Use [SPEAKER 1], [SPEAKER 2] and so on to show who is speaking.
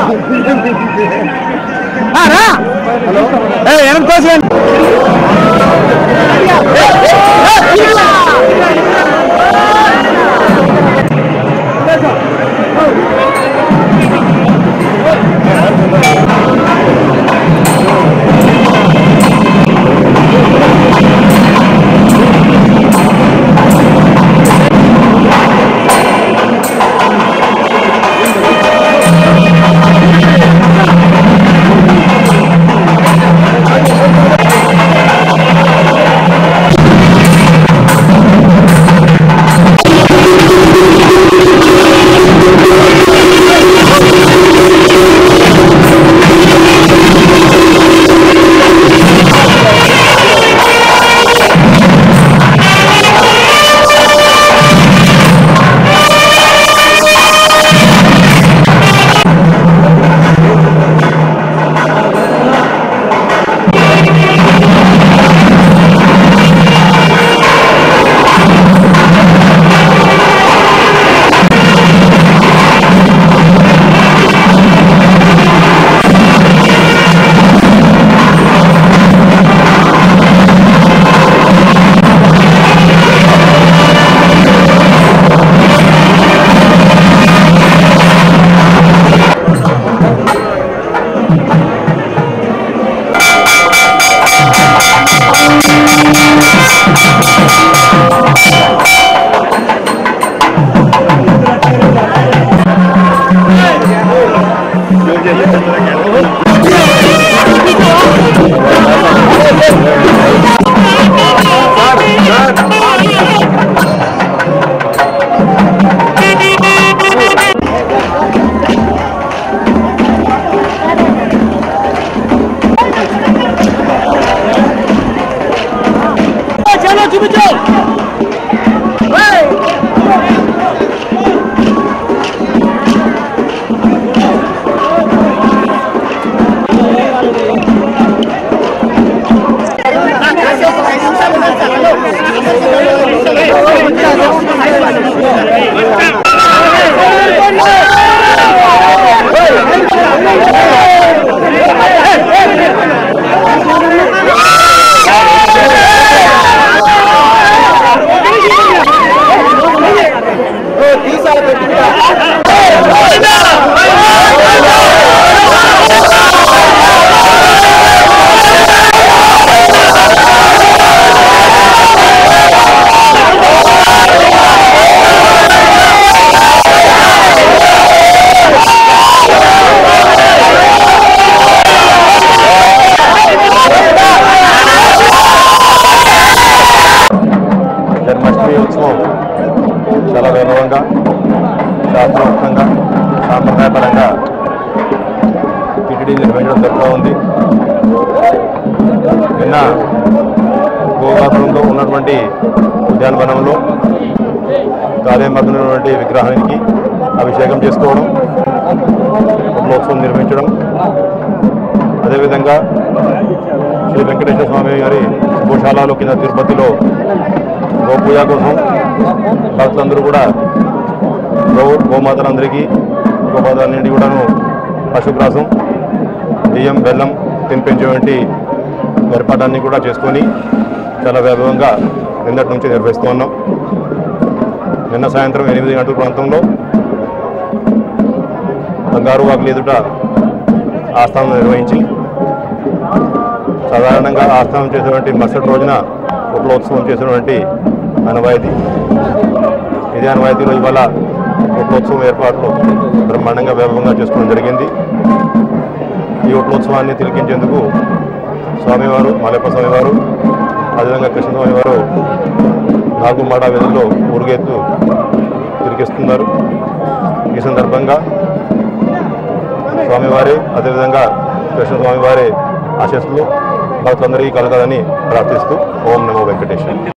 [SPEAKER 1] ఆ, రా ఏ, వెనక్కి తోసేయండి. చలో చూపించు
[SPEAKER 2] జన్మాష్టమి ఉత్సవం చాలా వైభవంగా శాస్త్రోక్తంగా సాంప్రదాయపరంగా టిటిడి నిర్వహించడం జరుగుతూ ఉంది నిన్న గోవాపురంలో ఉన్నటువంటి ఉద్యానవనంలో గాలిమగ్నటువంటి విగ్రహానికి అభిషేకం చేసుకోవడం మహోత్సవం నిర్వహించడం అదేవిధంగా శ్రీ వెంకటేశ్వర స్వామి గారి గోశాలలో కింద తిరుపతిలో గోపూజ కోసం భక్తులందరూ కూడా గో గోమాతలందరికీ గోమాతలన్నింటి కూడాను పశుగ్రాసం బియ్యం బెల్లం తినిపించేటువంటి ఏర్పాటాన్ని కూడా చేసుకొని చాలా వైభవంగా నిన్నటి నుంచి నిర్వహిస్తూ ఉన్నాం నిన్న సాయంత్రం ఎనిమిది గంటల ప్రాంతంలో బంగారు వాకులు ఎదుట ఆస్థానం నిర్వహించి సాధారణంగా ఆస్థానం చేసేటువంటి మరుసటి రోజున ఉపలోత్సవం చేసినటువంటి అనవాయితీ ఇదే అనవాయితీలో ఇవాళ ఉపలోత్సవం ఏర్పాట్లు బ్రహ్మాండంగా వైభవంగా చేసుకోవడం జరిగింది ఈ ఉపలోత్సవాన్ని తిలకించేందుకు స్వామివారు మాలప్ప స్వామివారు అదేవిధంగా కృష్ణస్వామి వారు నాగుమాడ వీధుల్లో ఊరుగెత్తు తిరిగిస్తున్నారు ఈ సందర్భంగా స్వామివారి అదేవిధంగా కృష్ణస్వామి వారి ఆశస్సులు భక్తులందరికీ కలగాలని ప్రార్థిస్తూ ఓం నమో వెంకటేశ్వర